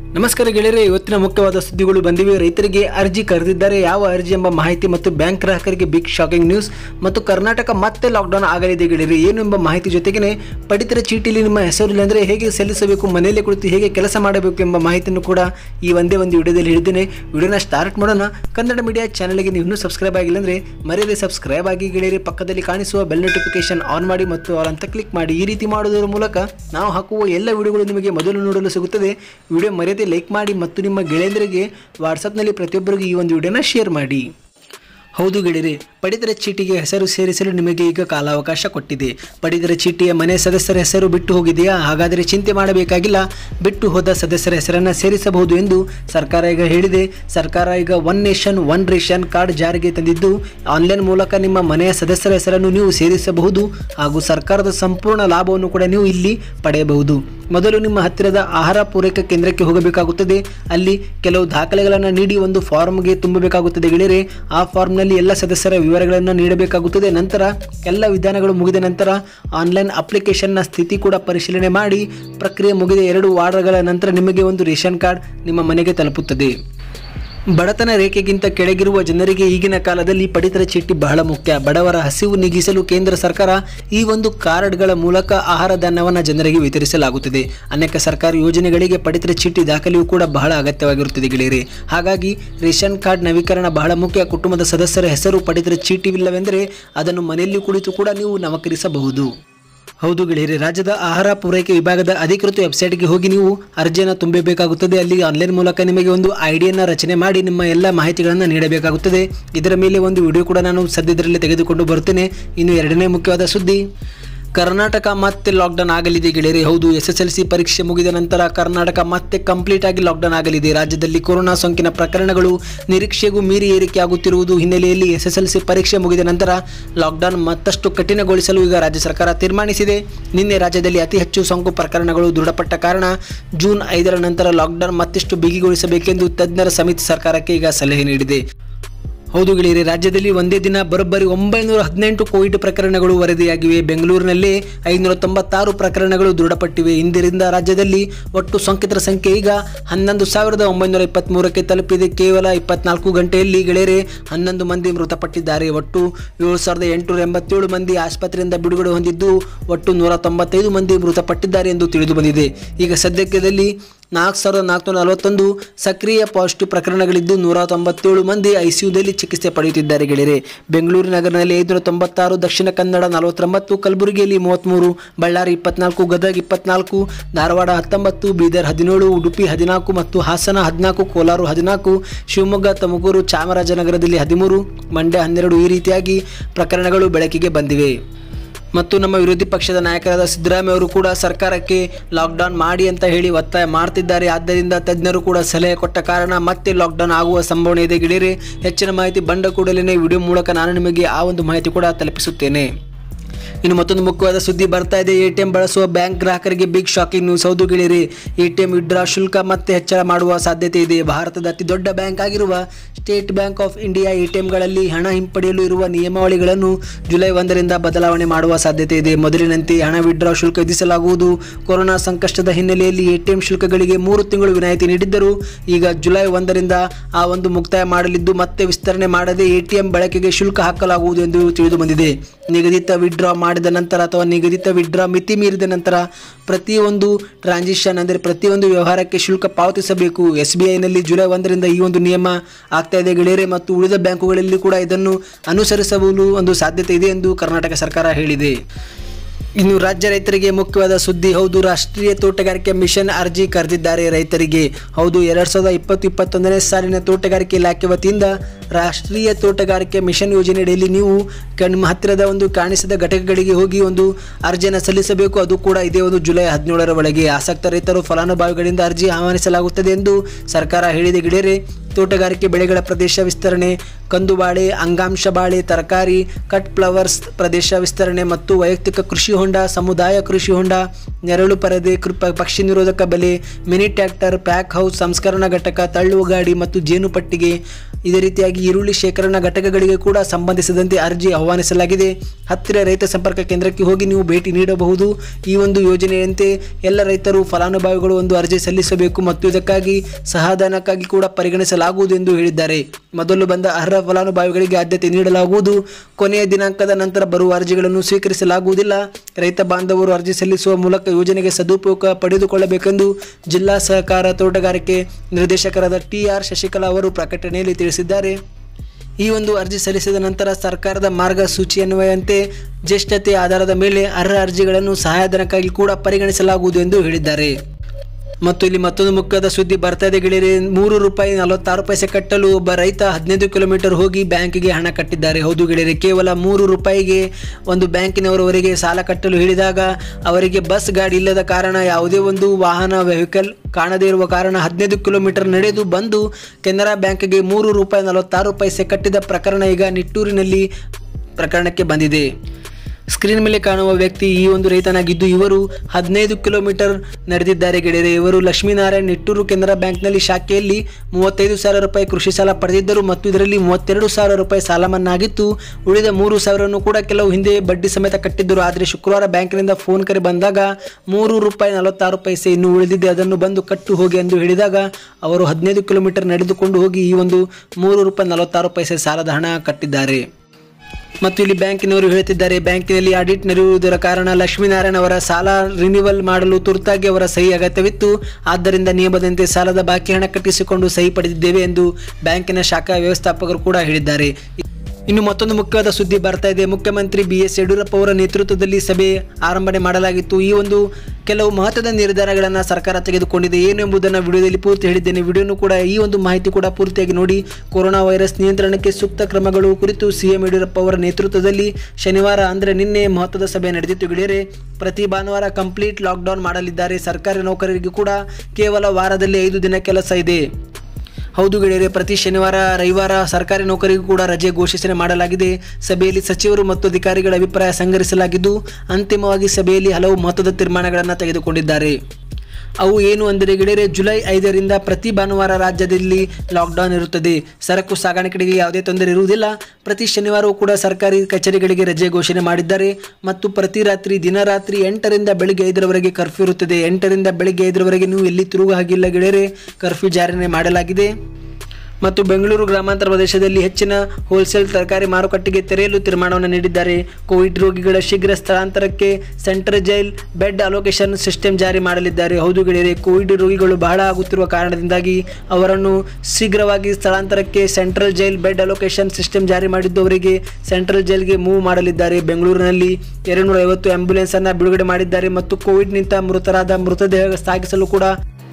ನಮಸ್ಕಾರ ಗೆಳೆಯರೆ ಇವತ್ತಿನ ಮುಖ್ಯವಾದ ಸುದ್ದಿಗಳು ಬಂದಿವೆ ರೈತರಿಗೆ ಅರ್ಜಿ ಕರೆದಿದ್ದಾರೆ ಯಾವ ಅರ್ಜಿ ಎಂಬ ಮಾಹಿತಿ ಮತ್ತು ಬ್ಯಾಂಕ್ ಗ್ರಾಹಕರಿಗೆ ಬಿಗ್ ಶಾಕಿಂಗ್ ನ್ಯೂಸ್ ಮತ್ತು ಕರ್ನಾಟಕ ಮತ್ತೆ ಲಾಕ್ಡೌನ್ ಆಗಲಿದೆ ಗೆಳೆಯರೆ ಏನು ಎಂಬ ಮಾಹಿತಿ ಜೊತೆಗೆ ಪಡಿತರ ಚೀಟಿಲಿ ನಿಮ್ಮ ಹೆಸರು ಅಂದರೆ ಹೇಗೆ ಸಲ್ಲಿಸಬೇಕು ಮನೆಯಲ್ಲೇ ಕುಳಿತು ಹೇಗೆ ಕೆಲಸ ಮಾಡಬೇಕು ಎಂಬ ಮಾಹಿತಿಯನ್ನು ಕೂಡ ಈ ಒಂದೇ ಒಂದು ವಿಡಿಯೋದಲ್ಲಿ ಹೇಳಿದ್ದೇನೆ ವಿಡಿಯೋನ ಸ್ಟಾರ್ಟ್ ಮಾಡೋಣ ಕನ್ನಡ ಮೀಡಿಯಾ ಚಾನಲ್ಗೆ ನೀವು ಇನ್ನೂ ಸಬ್ಸ್ಕ್ರೈಬ್ ಆಗಿಲ್ಲ ಅಂದರೆ ಮರೆಯದೆ ಸಬ್ಸ್ಕ್ರೈಬ್ ಆಗಿ ಗೆಳೆಯರೆ ಪಕ್ಕದಲ್ಲಿ ಕಾಣಿಸುವ ಬೆಲ್ ನೋಟಿಫಿಕೇಶನ್ ಆನ್ ಮಾಡಿ ಮತ್ತು ಆಲ್ ಅಂತ ಕ್ಲಿಕ್ ಮಾಡಿ ಈ ರೀತಿ ಮಾಡೋದರ ಮೂಲಕ ನಾವು ಹಾಕುವ ಎಲ್ಲ ವಿಡಿಯೋಗಳು ನಿಮಗೆ ಮೊದಲು ನೋಡಲು ಸಿಗುತ್ತದೆ ವಿಡಿಯೋ ಮರೆಯದೆ ಲೈಕ್ ಮಾಡಿ ಮತ್ತು ನಿಮ್ಮ ಗೆಳೆಯಂದರಿಗೆ ವಾಟ್ಸಪ್ನಲ್ಲಿ ಪ್ರತಿಯೊಬ್ಬರಿಗೂ ಈ ಒಂದು ವಿಡಿಯೋನ ಶೇರ್ ಮಾಡಿ ಹೌದು ಗೆಳೆಯರೆ ಪಡಿತರ ಚೀಟಿಗೆ ಹೆಸರು ಸೇರಿಸಲು ನಿಮಗೆ ಈಗ ಕಾಲಾವಕಾಶ ಕೊಟ್ಟಿದೆ ಪಡಿತರ ಚೀಟಿಯ ಮನೆ ಸದಸ್ಯರ ಹೆಸರು ಬಿಟ್ಟು ಹೋಗಿದೆಯಾ ಹಾಗಾದರೆ ಚಿಂತೆ ಮಾಡಬೇಕಾಗಿಲ್ಲ ಬಿಟ್ಟು ಹೋದ ಸದಸ್ಯರ ಹೆಸರನ್ನು ಸೇರಿಸಬಹುದು ಎಂದು ಸರ್ಕಾರ ಈಗ ಹೇಳಿದೆ ಸರ್ಕಾರ ಈಗ one nation one ration card ಜಾರಿಗೆ ತಂದಿದ್ದು ಆನ್ಲೈನ್ ಮೂಲಕ ನಿಮ್ಮ ಮನೆಯ ಸದಸ್ಯರ ಹೆಸರನ್ನು ನೀವು ಸೇರಿಸಬಹುದು ಹಾಗೂ ಸರ್ಕಾರದ ಸಂಪೂರ್ಣ ಲಾಭವನ್ನು ಕೂಡ ನೀವು ಇಲ್ಲಿ ಪಡೆಯಬಹುದು ಮೊದಲು ನಿಮ್ಮ ಹತ್ತಿರದ ಆಹಾರ ಪೂರೈಕೆ ಕೇಂದ್ರಕ್ಕೆ ಹೋಗಬೇಕಾಗುತ್ತದೆ ಅಲ್ಲಿ ಕೆಲವು ದಾಖಲೆಗಳನ್ನು ನೀಡಿ ಒಂದು ಫಾರ್ಮ್ಗೆ ತುಂಬಬೇಕಾಗುತ್ತದೆ ಗೆಳೆಯರೆ ಆ ಫಾರ್ಮ್ನಲ್ಲಿ ಎಲ್ಲ ಸದಸ್ಯರ ವಿವರಗಳನ್ನು ನೀಡಬೇಕಾಗುತ್ತದೆ ನಂತರ ಎಲ್ಲ ವಿಧಾನಗಳು ಮುಗಿದ ನಂತರ ಆನ್ಲೈನ್ ಅಪ್ಲಿಕೇಶನ್ನ ಸ್ಥಿತಿ ಕೂಡ ಪರಿಶೀಲನೆ ಮಾಡಿ ಪ್ರಕ್ರಿಯೆ ಮುಗಿದ ಎರಡು ವಾರಗಳ ನಂತರ ನಿಮಗೆ ಒಂದು ರೇಷನ್ ಕಾರ್ಡ್ ನಿಮ್ಮ ಮನೆಗೆ ತಲುಪುತ್ತದೆ ಬಡತನ ರೇಖೆಗಿಂತ ಕೆಳಗಿರುವ ಜನರಿಗೆ ಈಗಿನ ಕಾಲದಲ್ಲಿ ಪಡಿತರ ಚೀಟಿ ಬಹಳ ಮುಖ್ಯ ಬಡವರ ಹಸಿವು ನೀಗಿಸಲು ಕೇಂದ್ರ ಸರ್ಕಾರ ಈ ಒಂದು ಕಾರ್ಡ್ಗಳ ಮೂಲಕ ಆಹಾರ ಧಾನ್ಯವನ್ನು ಜನರಿಗೆ ವಿತರಿಸಲಾಗುತ್ತದೆ ಅನೇಕ ಸರ್ಕಾರಿ ಯೋಜನೆಗಳಿಗೆ ಪಡಿತರ ಚೀಟಿ ದಾಖಲೆಯೂ ಕೂಡ ಬಹಳ ಅಗತ್ಯವಾಗಿರುತ್ತದೆ ಗೆಳೆಯರೆ ಹಾಗಾಗಿ ರೇಷನ್ ಕಾರ್ಡ್ ನವೀಕರಣ ಬಹಳ ಮುಖ್ಯ ಕುಟುಂಬದ ಸದಸ್ಯರ ಹೆಸರು ಪಡಿತರ ಚೀಟಿವಿಲ್ಲವೆಂದರೆ ಅದನ್ನು ಮನೆಯಲ್ಲಿ ಕುಳಿತು ಕೂಡ ನೀವು ನವಕರಿಸಬಹುದು ಹೌದು ಗೆಳೆಯರೆ ರಾಜ್ಯದ ಆಹಾರ ಪೂರೈಕೆ ವಿಭಾಗದ ಅಧಿಕೃತ ವೆಬ್ಸೈಟ್ಗೆ ಹೋಗಿ ನೀವು ಅರ್ಜಿಯನ್ನು ತುಂಬಬೇಕಾಗುತ್ತದೆ ಅಲ್ಲಿ ಆನ್ಲೈನ್ ಮೂಲಕ ನಿಮಗೆ ಒಂದು ಐಡಿಯನ್ನು ರಚನೆ ಮಾಡಿ ನಿಮ್ಮ ಎಲ್ಲ ಮಾಹಿತಿಗಳನ್ನು ನೀಡಬೇಕಾಗುತ್ತದೆ ಇದರ ಮೇಲೆ ಒಂದು ವಿಡಿಯೋ ಕೂಡ ನಾನು ಸದ್ಯದರಲ್ಲಿ ತೆಗೆದುಕೊಂಡು ಬರುತ್ತೇನೆ ಇನ್ನು ಎರಡನೇ ಮುಖ್ಯವಾದ ಸುದ್ದಿ ಕರ್ನಾಟಕ ಮತ್ತೆ ಲಾಕ್ಡೌನ್ ಆಗಲಿದೆ ಗೆಳೆಯರೆ ಹೌದು ಎಸ್ ಎಸ್ ಎಲ್ ಸಿ ಪರೀಕ್ಷೆ ಮುಗಿದ ನಂತರ ಕರ್ನಾಟಕ ಮತ್ತೆ ಕಂಪ್ಲೀಟ್ ಆಗಿ ಲಾಕ್ಡೌನ್ ಆಗಲಿದೆ ರಾಜ್ಯದಲ್ಲಿ ಕೊರೋನಾ ಸೋಂಕಿನ ಪ್ರಕರಣಗಳು ನಿರೀಕ್ಷೆಗೂ ಮೀರಿ ಏರಿಕೆಯಾಗುತ್ತಿರುವುದು ಹಿನ್ನೆಲೆಯಲ್ಲಿ ಎಸ್ ಎಸ್ ಎಲ್ ಸಿ ಪರೀಕ್ಷೆ ಮುಗಿದ ನಂತರ ಲಾಕ್ಡೌನ್ ಮತ್ತಷ್ಟು ಕಠಿಣಗೊಳಿಸಲು ಈಗ ರಾಜ್ಯ ಸರ್ಕಾರ ತೀರ್ಮಾನಿಸಿದೆ ನಿನ್ನೆ ರಾಜ್ಯದಲ್ಲಿ ಅತಿ ಹೆಚ್ಚು ಸೋಂಕು ಪ್ರಕರಣಗಳು ದೃಢಪಟ್ಟ ಕಾರಣ ಜೂನ್ ಐದರ ನಂತರ ಲಾಕ್ಡೌನ್ ಮತ್ತಷ್ಟು ಬಿಗಿಗೊಳಿಸಬೇಕೆಂದು ತಜ್ಞರ ಸಮಿತಿ ಸರ್ಕಾರಕ್ಕೆ ಈಗ ಸಲಹೆ ನೀಡಿದೆ ಹೌದು ಗೆಳೆಯರೆ ರಾಜ್ಯದಲ್ಲಿ ಒಂದೇ ದಿನ ಬರೋಬ್ಬರಿ ಒಂಬೈನೂರ ಹದಿನೆಂಟು ಕೋವಿಡ್ ಪ್ರಕರಣಗಳು ವರದಿಯಾಗಿವೆ ಬೆಂಗಳೂರಿನಲ್ಲಿ ಐನೂರ ತೊಂಬತ್ತಾರು ಪ್ರಕರಣಗಳು ದೃಢಪಟ್ಟಿವೆ ಇಂದಿನಿಂದ ರಾಜ್ಯದಲ್ಲಿ ಒಟ್ಟು ಸೋಂಕಿತರ ಸಂಖ್ಯೆ ಈಗ ಹನ್ನೊಂದು ಸಾವಿರದ ಒಂಬೈನೂರ ಇಪ್ಪತ್ತ್ಮೂರಕ್ಕೆ ತಲುಪಿದೆ ಕೇವಲ ಇಪ್ಪತ್ನಾಲ್ಕು ಗಂಟೆಯಲ್ಲಿ ಗೆಳೆಯರೆ ಹನ್ನೊಂದು ಮಂದಿ ಮೃತಪಟ್ಟಿದ್ದಾರೆ ಒಟ್ಟು ಏಳು ಸಾವಿರದ ಎಂಟುನೂರ ಎಂಬತ್ತೇಳು ಮಂದಿ ಆಸ್ಪತ್ರೆಯಿಂದ ಬಿಡುಗಡೆ ಹೊಂದಿದ್ದು ಒಟ್ಟು ನೂರ ತೊಂಬತ್ತೈದು ಮಂದಿ ಮೃತಪಟ್ಟಿದ್ದಾರೆ ಎಂದು ತಿಳಿದು ಬಂದಿದೆ ಈಗ ಸದ್ಯದಲ್ಲಿ ನಾಲ್ಕು ಸಾವಿರದ ನಾಲ್ಕುನೂರ ನಲವತ್ತೊಂದು ಸಕ್ರಿಯ ಪಾಸಿಟಿವ್ ಪ್ರಕರಣಗಳಿದ್ದು ನೂರ ತೊಂಬತ್ತೇಳು ಮಂದಿ ಐಸಿಯುದಲ್ಲಿ ಚಿಕಿತ್ಸೆ ಪಡೆಯುತ್ತಿದ್ದಾರೆ ಗೆಳೆಯರೆ ಬೆಂಗಳೂರು ನಗರದಲ್ಲಿ ಐದುನೂರ ತೊಂಬತ್ತಾರು ದಕ್ಷಿಣ ಕನ್ನಡ ನಲವತ್ತೊಂಬತ್ತು ಕಲಬುರಗಿಯಲ್ಲಿ ಮೂವತ್ತ್ಮೂರು ಬಳ್ಳಾರಿ ಇಪ್ಪತ್ನಾಲ್ಕು ಗದಗ ಇಪ್ಪತ್ನಾಲ್ಕು ಧಾರವಾಡ ಹತ್ತೊಂಬತ್ತು ಬೀದರ್ ಹದಿನೇಳು ಉಡುಪಿ ಹದಿನಾಲ್ಕು ಮತ್ತು ಹಾಸನ ಹದಿನಾಲ್ಕು ಕೋಲಾರ ಹದಿನಾಲ್ಕು ಶಿವಮೊಗ್ಗ ತುಮಕೂರು ಚಾಮರಾಜನಗರದಲ್ಲಿ ಹದಿಮೂರು ಮಂಡ್ಯ ಹನ್ನೆರಡು ಈ ರೀತಿಯಾಗಿ ಪ್ರಕರಣಗಳು ಬೆಳಕಿಗೆ ಬಂದಿವೆ ಮತ್ತು ನಮ್ಮ ವಿರೋಧಿ ಪಕ್ಷದ ನಾಯಕರಾದ ಸಿದ್ದರಾಮಯ್ಯ ಅವರು ಕೂಡ ಸರ್ಕಾರಕ್ಕೆ ಲಾಕ್ಡೌನ್ ಮಾಡಿ ಅಂತ ಹೇಳಿ ಒತ್ತಾಯ ಮಾಡ್ತಿದ್ದಾರೆ ಆದ್ದರಿಂದ ತಜ್ಞರು ಕೂಡ ಸಲಹೆ ಕೊಟ್ಟ ಕಾರಣ ಮತ್ತೆ ಲಾಕ್ಡೌನ್ ಆಗುವ ಸಂಭಾವನೆ ಇದೆ ಗೆಳೆಯರೆ ಹೆಚ್ಚಿನ ಮಾಹಿತಿ ಬಂದ ಕೂಡಲೇ ವಿಡಿಯೋ ಮೂಲಕ ನಾನು ನಿಮಗೆ ಆ ಒಂದು ಮಾಹಿತಿ ಕೂಡ ತಲುಪಿಸುತ್ತೇನೆ ಇನ್ನು ಮತ್ತೊಂದು ಮುಖ್ಯವಾದ ಸುದ್ದಿ ಬರ್ತಾ ಇದೆ ಎ ಟಿ ಎಂ ಬಳಸುವ ಬ್ಯಾಂಕ್ ಗ್ರಾಹಕರಿಗೆ ಬಿಗ್ ಶಾಕಿಂಗ್ ನ್ಯೂಸ್ ಹೌದು ಗೆಳೆಯರಿ ಎ ಟಿ ಎಂ ವಿಡ್ರಾ ಶುಲ್ಕ ಮತ್ತೆ ಹೆಚ್ಚಳ ಮಾಡುವ ಸಾಧ್ಯತೆ ಇದೆ ಭಾರತದ ಅತಿ ದೊಡ್ಡ ಬ್ಯಾಂಕ್ ಆಗಿರುವ state bank of India A T ಎಂಗಳಲ್ಲಿ ಹಣ ಹಿಂಪಡೆಯಲು ಇರುವ ನಿಯಮಾವಳಿಗಳನ್ನು ಜುಲೈ ಒಂದರಿಂದ ಬದಲಾವಣೆ ಮಾಡುವ ಸಾಧ್ಯತೆ ಇದೆ ಮೊದಲಿನಂತೆ ಹಣ ವಿಡ್ರಾ ಶುಲ್ಕ ವಿಧಿಸಲಾಗುವುದು ಕೊರೋನಾ ಸಂಕಷ್ಟದ ಹಿನ್ನೆಲೆಯಲ್ಲಿ ಎ ಟಿ ಎಂ ಶುಲ್ಕಗಳಿಗೆ ಮೂರು ತಿಂಗಳು ವಿನಾಯಿತಿ ನೀಡಿದ್ದರು ಈಗ ಜುಲೈ ಒಂದರಿಂದ ಆ ಒಂದು ಮುಕ್ತಾಯ ಮಾಡಲಿದ್ದು ಮತ್ತೆ ವಿಸ್ತರಣೆ ಮಾಡದೆ ಎ ಟಿ ಎಂ ಬಳಕೆಗೆ ಶುಲ್ಕ ಹಾಕಲಾಗುವುದು ಎಂದು ತಿಳಿದು ಬಂದಿದೆ ನಿಗದಿತ ವಿಡ್ರಾ ಮಾಡಿದ ನಂತರ ಅಥವಾ ನಿಗದಿತ ವಿಡ್ರಾ ಮಿತಿ ಮೀರಿದ ನಂತರ ಪ್ರತಿಯೊಂದು ಟ್ರಾನ್ಸಿಷನ್ ಅಂದರೆ ಪ್ರತಿಯೊಂದು ವ್ಯವಹಾರಕ್ಕೆ ಶುಲ್ಕ ಪಾವತಿಸಬೇಕು ಎಸ್ ಬಿ ಐನಲ್ಲಿ ಜುಲೈ ಒಂದರಿಂದ ಈ ಒಂದು ನಿಯಮ ಆಗ್ತಾ ಇದೆ ಗೆಳೆಯರೆ ಮತ್ತು ಉಳಿದ ಬ್ಯಾಂಕುಗಳಲ್ಲಿ ಕೂಡ ಇದನ್ನು ಅನುಸರಿಸಲು ಒಂದು ಸಾಧ್ಯತೆ ಇದೆ ಎಂದು ಕರ್ನಾಟಕ ಸರ್ಕಾರ ಹೇಳಿದೆ ಇನ್ನು ರಾಜ್ಯ ರೈತರಿಗೆ ಮುಖ್ಯವಾದ ಸುದ್ದಿ ಹೌದು ರಾಷ್ಟ್ರೀಯ ತೋಟಗಾರಿಕೆ ಮಿಷನ್ ಅರ್ಜಿ ಕರೆದಿದ್ದಾರೆ ರೈತರಿಗೆ ಹೌದು ಎರಡು ಸಾವಿರದ ಇಪ್ಪತ್ತು ಇಪ್ಪತ್ತೊಂದನೇ ಸಾಲಿನ ತೋಟಗಾರಿಕೆ ಇಲಾಖೆ ವತಿಯಿಂದ ರಾಷ್ಟ್ರೀಯ ತೋಟಗಾರಿಕೆ ಮಿಷನ್ ಯೋಜನೆಯಡಿಯಲ್ಲಿ ನೀವು ಕ- ನಿಮ್ಮ ಹತ್ತಿರದ ಒಂದು ಕಾಣಿಸಿದ ಘಟಕಗಳಿಗೆ ಹೋಗಿ ಒಂದು ಅರ್ಜಿಯನ್ನು ಸಲ್ಲಿಸಬೇಕು ಅದು ಕೂಡ ಇದೇ ಒಂದು ಜುಲೈ ಹದಿನೇಳರ ಒಳಗೆ ಆಸಕ್ತ ರೈತರು ಫಲಾನುಭವಿಗಳಿಂದ ಅರ್ಜಿ ಆಹ್ವಾನಿಸಲಾಗುತ್ತದೆ ಎಂದು ಸರ್ಕಾರ ಹೇಳಿದೆ ಗೆಳೆಯರೆ ತೋಟಗಾರಿಕೆ ಬೆಳೆಗಳ ಪ್ರದೇಶ ವಿಸ್ತರಣೆ ಕಂದುಬಾಳೆ ಅಂಗಾಂಶ ಬಾಳೆ ತರಕಾರಿ ಕಟ್ ಫ್ಲವರ್ಸ್ ಪ್ರದೇಶ ವಿಸ್ತರಣೆ ಮತ್ತು ವೈಯಕ್ತಿಕ ಕೃಷಿ ಹೊಂಡ ಸಮುದಾಯ ಕೃಷಿ ಹೊಂಡ ನೆರಳು ಪರದೆ ಕೃ- ಪ- ಪಕ್ಷಿ ನಿರೋಧಕ ಬೆಲೆ ಮಿನಿ ಟ್ರ್ಯಾಕ್ಟರ್ ಪ್ಯಾಕ್ ಹೌಸ್ ಸಂಸ್ಕರಣಾ ಘಟಕ ತಳ್ಳುವ ಗಾಡಿ ಮತ್ತು ಜೇನು ಪಟ್ಟಿಗೆ ಇದೇ ರೀತಿಯಾಗಿ ಈರುಳ್ಳಿ ಶೇಖರಣಾ ಘಟಕಗಳಿಗೆ ಕೂಡ ಸಂಬಂಧಿಸಿದಂತೆ ಅರ್ಜಿ ಆಹ್ವಾನಿಸಲಾಗಿದೆ ಹತ್ತಿರ ರೈತ ಸಂಪರ್ಕ ಕೇಂದ್ರಕ್ಕೆ ಹೋಗಿ ನೀವು ಭೇಟಿ ನೀಡಬಹುದು ಈ ಒಂದು ಯೋಜನೆಯಂತೆ ಎಲ್ಲ ರೈತರು ಫಲಾನುಭವಿಗಳು ಒಂದು ಅರ್ಜಿ ಸಲ್ಲಿಸಬೇಕು ಮತ್ತು ಇದಕ್ಕಾಗಿ ಸಹಾಯಧನಕ್ಕಾಗಿ ಕೂಡ ಪರಿಗಣಿಸಲಾಗುವುದು ಎಂದು ಹೇಳಿದ್ದಾರೆ ಮೊದಲು ಬಂದ ಅರ್ಹ ಫಲಾನುಭವಿಗಳಿಗೆ ಆದ್ಯತೆ ನೀಡಲಾಗುವುದು ಕೊನೆಯ ದಿನಾಂಕದ ನಂತರ ಬರುವ ಅರ್ಜಿಗಳನ್ನು ಸ್ವೀಕರಿಸಲಾಗುವುದಿಲ್ಲ ರೈತ ಬಾಂಧವರು ಅರ್ಜಿ ಸಲ್ಲಿಸುವ ಮೂಲಕ ಯೋಜನೆಗೆ ಸದುಪಯೋಗ ಪಡೆದುಕೊಳ್ಳಬೇಕೆಂದು ಜಿಲ್ಲಾ ಸಹಕಾರ ತೋಟಗಾರಿಕೆ ನಿರ್ದೇಶಕರಾದ ಟಿ ಆರ್ ಶಶಿಕಲಾ ಅವರು ಪ್ರಕಟಣೆಯಲ್ಲಿ ತಿಳಿಸಿದ್ದಾರೆ ಈ ಒಂದು ಅರ್ಜಿ ಸಲ್ಲಿಸಿದ ನಂತರ ಸರ್ಕಾರದ ಮಾರ್ಗಸೂಚಿಯನ್ವಯಂತೆ ಜ್ಯೇಷ್ಠತೆ ಆಧಾರದ ಮೇಲೆ ಅರ್ಹ ಅರ್ಜಿಗಳನ್ನು ಸಹಾಯಧನಕ್ಕಾಗಿ ಕೂಡ ಪರಿಗಣಿಸಲಾಗುವುದು ಎಂದು ಹೇಳಿದ್ದಾರೆ ಮತ್ತು ಇಲ್ಲಿ ಮತ್ತೊಂದು ಮುಖ್ಯದ ಸುದ್ದಿ ಬರ್ತಾ ಇದೆ ಗೆಳೆಯರೆ ಮೂರು ರೂಪಾಯಿ ನಲವತ್ತಾರು ಪೈಸೆ ಕಟ್ಟಲು ಒಬ್ಬ ರೈತ ಹದಿನೈದು ಕಿಲೋಮೀಟರ್ ಹೋಗಿ ಬ್ಯಾಂಕಿಗೆ ಹಣ ಕಟ್ಟಿದ್ದಾರೆ ಹೌದು ಗೆಳೆಯರೆ ಕೇವಲ ಮೂರು ರೂಪಾಯಿಗೆ ಒಂದು ಬ್ಯಾಂಕಿನವರವರಿಗೆ ಸಾಲ ಕಟ್ಟಲು ಹೇಳಿದಾಗ ಅವರಿಗೆ ಬಸ್ ಗಾಡಿ ಇಲ್ಲದ ಕಾರಣ ಯಾವುದೇ ಒಂದು ವಾಹನ ವೆಹಿಕಲ್ ಕಾಣದೇ ಇರುವ ಕಾರಣ ಹದಿನೈದು ಕಿಲೋಮೀಟರ್ ನಡೆದು ಬಂದು ಕೆನರಾ ಬ್ಯಾಂಕ್ಗೆ ಮೂರು ರೂಪಾಯಿ ನಲವತ್ತಾರು ಪೈಸೆ ಕಟ್ಟಿದ ಪ್ರಕರಣ ಈಗ ನಿಟ್ಟೂರಿನಲ್ಲಿ ಪ್ರಕರಣಕ್ಕೆ ಬಂದಿದೆ ಸ್ಕ್ರೀನ್ ಮೇಲೆ ಕಾಣುವ ವ್ಯಕ್ತಿ ಈ ಒಂದು ರೈತನಾಗಿದ್ದು ಇವರು ಹದಿನೈದು ಕಿಲೋಮೀಟರ್ ನಡೆದಿದ್ದಾರೆ ಗೆಳೆಯರೆ ಇವರು ಲಕ್ಷ್ಮೀನಾರಾಯಣ್ ನಿಟ್ಟೂರು ಕೆನರಾ ಬ್ಯಾಂಕ್ನಲ್ಲಿ ಶಾಖೆಯಲ್ಲಿ ಮೂವತ್ತೈದು ಸಾವಿರ ರೂಪಾಯಿ ಕೃಷಿ ಸಾಲ ಪಡೆದಿದ್ದರು ಮತ್ತು ಇದರಲ್ಲಿ ಮೂವತ್ತೆರಡು ಸಾವಿರ ರೂಪಾಯಿ ಸಾಲ ಮನ್ನಾಗಿತ್ತು ಉಳಿದ ಮೂರು ಸಾವಿರವನ್ನು ಕೂಡ ಕೆಲವು ಹಿಂದೆ ಬಡ್ಡಿ ಸಮೇತ ಕಟ್ಟಿದ್ದರು ಆದರೆ ಶುಕ್ರವಾರ ಬ್ಯಾಂಕಿನಿಂದ ಫೋನ್ ಕರೆ ಬಂದಾಗ ಮೂರು ರೂಪಾಯಿ ನಲವತ್ತಾರು ಪೈಸೆ ಇನ್ನು ಉಳಿದಿದೆ ಅದನ್ನು ಬಂದು ಕಟ್ಟು ಹೋಗಿ ಎಂದು ಹೇಳಿದಾಗ ಅವರು ಹದಿನೈದು ಕಿಲೋಮೀಟರ್ ನಡೆದುಕೊಂಡು ಹೋಗಿ ಈ ಒಂದು ಮೂರು ರೂಪಾಯಿ ನಲವತ್ತಾರು ಪೈಸೆ ಸಾಲದ ಹಣ ಕಟ್ಟಿದ್ದಾರೆ ಮತ್ತು ಇಲ್ಲಿ ಬ್ಯಾಂಕಿನವರು ಹೇಳುತ್ತಿದ್ದಾರೆ ಬ್ಯಾಂಕಿನಲ್ಲಿ ಆಡಿಟ್ ನಡೆಯುವುದರ ಕಾರಣ ಲಕ್ಷ್ಮೀನಾರಾಯಣ ಅವರ ಸಾಲ ರಿನಿವಲ್ ಮಾಡಲು ತುರ್ತಾಗಿ ಅವರ ಸಹಿ ಅಗತ್ಯವಿತ್ತು ಆದ್ದರಿಂದ ನಿಯಮದಂತೆ ಸಾಲದ ಬಾಕಿ ಹಣ ಕಟ್ಟಿಸಿಕೊಂಡು ಸಹಿ ಪಡೆದಿದ್ದೇವೆ ಎಂದು ಬ್ಯಾಂಕಿನ ಶಾಖಾ ವ್ಯವಸ್ಥಾಪಕರು ಕೂಡ ಹೇಳಿದ್ದಾರೆ ಇನ್ನು ಮತ್ತೊಂದು ಮುಖ್ಯವಾದ ಸುದ್ದಿ ಬರ್ತಾ ಇದೆ ಮುಖ್ಯಮಂತ್ರಿ ಬಿ ಎಸ್ ಯಡಿಯೂರಪ್ಪ ಅವರ ನೇತೃತ್ವದಲ್ಲಿ ಸಭೆ ಆರಂಭನೆ ಮಾಡಲಾಗಿತ್ತು ಈ ಒಂದು ಕೆಲವು ಮಹತ್ವದ ನಿರ್ಧಾರಗಳನ್ನು ಸರ್ಕಾರ ತೆಗೆದುಕೊಂಡಿದೆ ಏನು ಎಂಬುದನ್ನು ವಿಡಿಯೋದಲ್ಲಿ ಪೂರ್ತಿ ಹೇಳಿದ್ದೇನೆ ವಿಡಿಯೋನು ಕೂಡ ಈ ಒಂದು ಮಾಹಿತಿ ಕೂಡ ಪೂರ್ತಿಯಾಗಿ ನೋಡಿ ಕೊರೋನಾ ವೈರಸ್ ನಿಯಂತ್ರಣಕ್ಕೆ ಸೂಕ್ತ ಕ್ರಮಗಳು ಕುರಿತು ಸಿಎಂ ಯಡಿಯೂರಪ್ಪ ಅವರ ನೇತೃತ್ವದಲ್ಲಿ ಶನಿವಾರ ಅಂದರೆ ನಿನ್ನೆ ಮಹತ್ವದ ಸಭೆ ನಡೆದಿತ್ತು ಗೆಳೆಯರೆ ಪ್ರತಿ ಭಾನುವಾರ ಕಂಪ್ಲೀಟ್ ಲಾಕ್ಡೌನ್ ಮಾಡಲಿದ್ದಾರೆ ಸರ್ಕಾರಿ ನೌಕರರಿಗೆ ಕೂಡ ಕೇವಲ ವಾರದಲ್ಲಿ ಐದು ದಿನ ಕೆಲಸ ಇದೆ ಹೌದು ಗೆಳೆಯರೆ ಪ್ರತಿ ಶನಿವಾರ ರವಿವಾರ ಸರ್ಕಾರಿ ನೌಕರಿಗೂ ಕೂಡ ರಜೆ ಘೋಷಣೆ ಮಾಡಲಾಗಿದೆ ಸಭೆಯಲ್ಲಿ ಸಚಿವರು ಮತ್ತು ಅಧಿಕಾರಿಗಳ ಅಭಿಪ್ರಾಯ ಸಂಗ್ರಹಿಸಲಾಗಿದ್ದು ಅಂತಿಮವಾಗಿ ಸಭೆಯಲ್ಲಿ ಹಲವು ಮಹತ್ವದ ತೀರ್ಮಾನಗಳನ್ನು ತೆಗೆದುಕೊಂಡಿದ್ದಾರೆ ಅವು ಏನು ಅಂದರೆ ಗೆಳೆಯರೆ ಜುಲೈ ಐದರಿಂದ ಪ್ರತಿ ಭಾನುವಾರ ರಾಜ್ಯದಲ್ಲಿ ಲಾಕ್ಡೌನ್ ಇರುತ್ತದೆ ಸರಕು ಸಾಗಾಣಿಕೆಗೆ ಯಾವುದೇ ತೊಂದರೆ ಇರುವುದಿಲ್ಲ ಪ್ರತಿ ಶನಿವಾರವೂ ಕೂಡ ಸರ್ಕಾರಿ ಕಚೇರಿಗಳಿಗೆ ರಜೆ ಘೋಷಣೆ ಮಾಡಿದ್ದಾರೆ ಮತ್ತು ಪ್ರತಿ ರಾತ್ರಿ ದಿನ ರಾತ್ರಿ ಎಂಟರಿಂದ ಬೆಳಿಗ್ಗೆ ಐದರವರೆಗೆ ಕರ್ಫ್ಯೂ ಇರುತ್ತದೆ ಎಂಟರಿಂದ ಬೆಳಿಗ್ಗೆ ಐದರವರೆಗೆ ನೀವು ಎಲ್ಲಿ ತಿರುಗು ಹಾಗಿಲ್ಲ ಗೆಳೆಯರೆ ಕರ್ಫ್ಯೂ ಜಾರಿನೆ ಮಾಡಲಾಗಿದೆ ಮತ್ತು ಬೆಂಗಳೂರು ಗ್ರಾಮಾಂತರ ಪ್ರದೇಶದಲ್ಲಿ ಹೆಚ್ಚಿನ ಹೋಲ್ಸೇಲ್ ತರಕಾರಿ ಮಾರುಕಟ್ಟೆಗೆ ತೆರೆಯಲು ತೀರ್ಮಾನವನ್ನು ನೀಡಿದ್ದಾರೆ ಕೋವಿಡ್ ರೋಗಿಗಳ ಶೀಘ್ರ ಸ್ಥಳಾಂತರಕ್ಕೆ centre jail bed allocation system ಜಾರಿ ಮಾಡಲಿದ್ದಾರೆ ಹೌದು ಗೆಳೆಯರೆ ಕೋವಿಡ್ ರೋಗಿಗಳು ಬಹಳ ಆಗುತ್ತಿರುವ ಕಾರಣದಿಂದಾಗಿ ಅವರನ್ನು ಶೀಘ್ರವಾಗಿ ಸ್ಥಳಾಂತರಕ್ಕೆ central jail bed allocation system ಜಾರಿ ಮಾಡಿದ್ದು ಅವರಿಗೆ ಸೆಂಟ್ರಲ್ ಜೈಲ್ಗೆ ಮೂವ್ ಮಾಡಲಿದ್ದಾರೆ ಬೆಂಗಳೂರಿನಲ್ಲಿ ಎರಡುನೂರ ಐವತ್ತು ಆಂಬ್ಯುಲೆನ್ಸ್ ಅನ್ನು ಬಿಡುಗಡೆ ಮಾಡಿದ್ದಾರೆ ಮತ್ತು ಕೋವಿಡ್ನಿಂದ ಮೃತರಾದ ಮೃತದೇಹ ಸಾಗಿಸಲು ಕೂಡ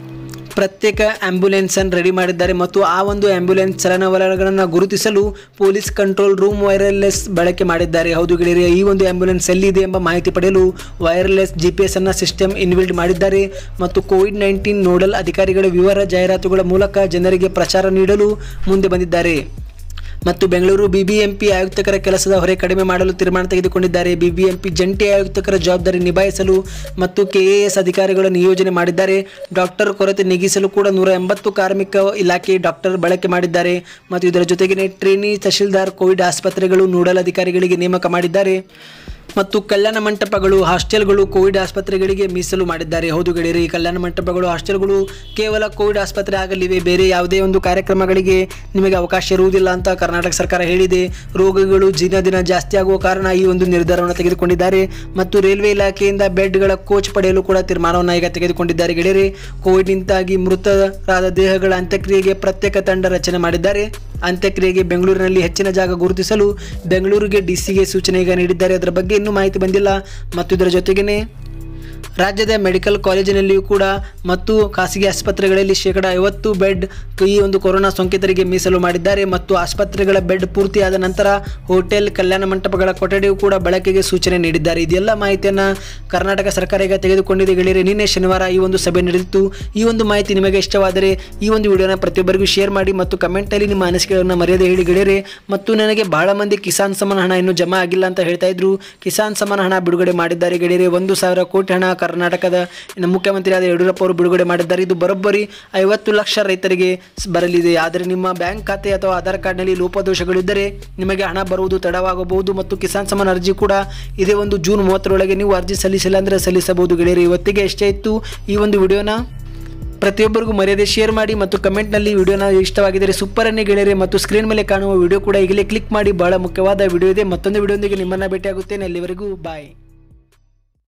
ಪ್ರತ್ಯೇಕ ಆಂಬ್ಯುಲೆನ್ಸ್ ಅನ್ನು ರೆಡಿ ಮಾಡಿದ್ದಾರೆ ಮತ್ತು ಆ ಒಂದು ಆಂಬ್ಯುಲೆನ್ಸ್ ಚಲನವಲನಗಳನ್ನು ಗುರುತಿಸಲು ಪೊಲೀಸ್ ಕಂಟ್ರೋಲ್ ರೂಮ್ ವೈರ್ಲೆಸ್ ಬಳಕೆ ಮಾಡಿದ್ದಾರೆ ಹೌದು ಗೆಳೆಯರೆ ಈ ಒಂದು ಆಂಬ್ಯುಲೆನ್ಸ್ ಎಲ್ಲಿದೆ ಎಂಬ ಮಾಹಿತಿ ಪಡೆಯಲು ವೈರ್ಲೆಸ್ ಜಿ ಪಿ ಎಸ್ ಅನ್ನು ಸಿಸ್ಟಮ್ ಇನ್ಬಿಲ್ಡ್ ಮಾಡಿದ್ದಾರೆ ಮತ್ತು ಕೋವಿಡ್ ನೈನ್ಟೀನ್ ನೋಡಲ್ ಅಧಿಕಾರಿಗಳ ವಿವರ ಜಾಹೀರಾತುಗಳ ಮೂಲಕ ಜನರಿಗೆ ಪ್ರಚಾರ ನೀಡಲು ಮುಂದೆ ಬಂದಿದ್ದಾರೆ ಮತ್ತು ಬೆಂಗಳೂರು ಬಿಬಿಎಂಪಿ ಆಯುಕ್ತಕರ ಕೆಲಸದ ಹೊರೆ ಕಡಿಮೆ ಮಾಡಲು ತೀರ್ಮಾನ ತೆಗೆದುಕೊಂಡಿದ್ದಾರೆ ಬಿಬಿಎಂಪಿ ಜಂಟಿ ಆಯುಕ್ತಕರ ಜವಾಬ್ದಾರಿ ನಿಭಾಯಿಸಲು ಮತ್ತು ಕೆಎಎಸ್ ಅಧಿಕಾರಿಗಳ ನಿಯೋಜನೆ ಮಾಡಿದ್ದಾರೆ ಡಾಕ್ಟರ್ ಕೊರತೆ ನೀಗಿಸಲು ಕೂಡ ನೂರ ಎಂಬತ್ತು ಕಾರ್ಮಿಕ ಇಲಾಖೆ ಡಾಕ್ಟರ್ ಬಳಕೆ ಮಾಡಿದ್ದಾರೆ ಮತ್ತು ಇದರ ಜೊತೆಗೆ ಟ್ರೇನಿ ತಹಶೀಲ್ದಾರ್ ಕೋವಿಡ್ ಆಸ್ಪತ್ರೆಗಳು ನೋಡಲ್ ಅಧಿಕಾರಿಗಳಿಗೆ ನೇಮಕ ಮಾಡಿದ್ದಾರೆ ಮತ್ತು ಕಲ್ಯಾಣ ಮಂಟಪಗಳು ಹಾಸ್ಟೆಲ್ಗಳು ಕೋವಿಡ್ ಆಸ್ಪತ್ರೆಗಳಿಗೆ ಮೀಸಲು ಮಾಡಿದ್ದಾರೆ ಹೌದು ಗೆಳೆಯರಿ ಈ ಕಲ್ಯಾಣ ಮಂಟಪಗಳು ಹಾಸ್ಟೆಲ್ಗಳು ಕೇವಲ ಕೋವಿಡ್ ಆಸ್ಪತ್ರೆ ಆಗಲಿವೆ ಬೇರೆ ಯಾವುದೇ ಒಂದು ಕಾರ್ಯಕ್ರಮಗಳಿಗೆ ನಿಮಗೆ ಅವಕಾಶ ಇರುವುದಿಲ್ಲ ಅಂತ ಕರ್ನಾಟಕ ಸರ್ಕಾರ ಹೇಳಿದೆ ರೋಗಿಗಳು ದಿನ ದಿನ ಜಾಸ್ತಿ ಆಗುವ ಕಾರಣ ಈ ಒಂದು ನಿರ್ಧಾರವನ್ನು ತೆಗೆದುಕೊಂಡಿದ್ದಾರೆ ಮತ್ತು ರೈಲ್ವೆ ಇಲಾಖೆಯಿಂದ ಬೆಡ್ಗಳ ಕೋಚ್ ಪಡೆಯಲು ಕೂಡ ತೀರ್ಮಾನವನ್ನು ಈಗ ತೆಗೆದುಕೊಂಡಿದ್ದಾರೆ ಗೆಳೆಯರೆ ಕೋವಿಡ್ನಿಂದಾಗಿ ಮೃತರಾದ ದೇಹಗಳ ಅಂತ್ಯಕ್ರಿಯೆಗೆ ಪ್ರತ್ಯೇಕ ತಂಡ ರಚನೆ ಮಾಡಿದ್ದಾರೆ ಅಂತ್ಯಕ್ರಿಯೆಗೆ ಬೆಂಗಳೂರಿನಲ್ಲಿ ಹೆಚ್ಚಿನ ಜಾಗ ಗುರುತಿಸಲು ಬೆಂಗಳೂರಿಗೆ ಡಿಸಿಗೆ ಸೂಚನೆ ಈಗ ನೀಡಿದ್ದಾರೆ ಅದರ ಬಗ್ಗೆ ಇನ್ನೂ ಮಾಹಿತಿ ಬಂದಿಲ್ಲ ಮತ್ತು ಇದರ ಜೊತೆಗೇನೆ ರಾಜ್ಯದ ಮೆಡಿಕಲ್ ಕಾಲೇಜಿನಲ್ಲಿಯೂ ಕೂಡ ಮತ್ತು ಖಾಸಗಿ ಆಸ್ಪತ್ರೆಗಳಲ್ಲಿ ಶೇಕಡ ಐವತ್ತು ಬೆಡ್ ಈ ಒಂದು ಕೊರೋನಾ ಸೋಂಕಿತರಿಗೆ ಮೀಸಲು ಮಾಡಿದ್ದಾರೆ ಮತ್ತು ಆಸ್ಪತ್ರೆಗಳ ಬೆಡ್ ಪೂರ್ತಿಯಾದ ನಂತರ ಹೋಟೆಲ್ ಕಲ್ಯಾಣ ಮಂಟಪಗಳ ಕೊಠಡಿಯೂ ಕೂಡ ಬಳಕೆಗೆ ಸೂಚನೆ ನೀಡಿದ್ದಾರೆ ಇದೆಲ್ಲ ಮಾಹಿತಿಯನ್ನು ಕರ್ನಾಟಕ ಸರ್ಕಾರ ಈಗ ತೆಗೆದುಕೊಂಡಿದೆ ಗೆಳೆಯರೆ ನಿನ್ನೆ ಶನಿವಾರ ಈ ಒಂದು ಸಭೆ ನಡೆದಿತ್ತು ಈ ಒಂದು ಮಾಹಿತಿ ನಿಮಗೆ ಇಷ್ಟವಾದರೆ ಈ ಒಂದು ವಿಡಿಯೋನ ಪ್ರತಿಯೊಬ್ಬರಿಗೂ ಶೇರ್ ಮಾಡಿ ಮತ್ತು ಕಮೆಂಟಲ್ಲಿ ನಿಮ್ಮ ಅನಿಸಿಕೆಗಳನ್ನು ಮರೆಯದೆ ಹೇಳಿ ಗೆಳೆಯರೆ ಮತ್ತು ನನಗೆ ಬಹಳ ಮಂದಿ ಕಿಸಾನ್ ಸಮ್ಮಾನ್ ಹಣ ಇನ್ನೂ ಜಮಾ ಆಗಿಲ್ಲ ಅಂತ ಹೇಳ್ತಾ ಇದ್ರು ಕಿಸಾನ್ ಸಮ್ಮಾನ್ ಹಣ ಬಿಡುಗಡೆ ಮಾಡಿದ್ದಾರೆ ಗೆಳೆಯರೆ ಒಂದು ಸಾವಿರ ಕೋಟಿ ಹಣ ಕರ್ನಾಟಕದ ಇನ್ನು ಮುಖ್ಯಮಂತ್ರಿಯಾದ ಯಡಿಯೂರಪ್ಪ ಅವರು ಬಿಡುಗಡೆ ಮಾಡಿದ್ದಾರೆ ಇದು ಬರೋಬ್ಬರಿ ಐವತ್ತು ಲಕ್ಷ ರೈತರಿಗೆ ಸ್- ಬರಲಿದೆ ಆದರೆ ನಿಮ್ಮ ಬ್ಯಾಂಕ್ ಖಾತೆ ಅಥವಾ ಆಧಾರ್ ಕಾರ್ಡ್ನಲ್ಲಿ ಲೋಪದೋಷಗಳಿದ್ದರೆ ನಿಮಗೆ ಹಣ ಬರುವುದು ತಡವಾಗಬಹುದು ಮತ್ತು ಕಿಸಾನ್ ಸಮ್ಮಾನ್ ಅರ್ಜಿ ಕೂಡ ಇದೇ ಒಂದು ಜೂನ್ ಮೂವತ್ತರೊಳಗೆ ನೀವು ಅರ್ಜಿ ಸಲ್ಲಿಸಿಲ್ಲ ಅಂದರೆ ಸಲ್ಲಿಸಬಹುದು ಗೆಳೆಯರೆ ಇವತ್ತಿಗೆ ಎಷ್ಟೇ ಇತ್ತು ಈ ಒಂದು ವಿಡಿಯೋನ ಪ್ರತಿಯೊಬ್ಬರಿಗೂ ಮರ್ಯಾದೆ ಶೇರ್ ಮಾಡಿ ಮತ್ತು ಕಮೆಂಟ್ನಲ್ಲಿ ವಿಡಿಯೋನ ಇಷ್ಟವಾಗಿದ್ದರೆ ಸೂಪರ್ ಅನ್ನೇ ಗೆಳೆಯರೆ ಮತ್ತು ಸ್ಕ್ರೀನ್ ಮೇಲೆ ಕಾಣುವ ವಿಡಿಯೋ ಕೂಡ ಈಗಲೇ ಕ್ಲಿಕ್ ಮಾಡಿ ಬಹಳ ಮುಖ್ಯವಾದ ವಿಡಿಯೋ ಇದೆ ಮತ್ತೊಂದು ವಿಡಿಯೋದೊಂದಿಗೆ ನಿಮ್ಮನ್ನು ಭೇಟಿಯಾಗುತ್ತೇನೆ ಅಲ್ಲಿವರೆಗೂ ಬಾಯ್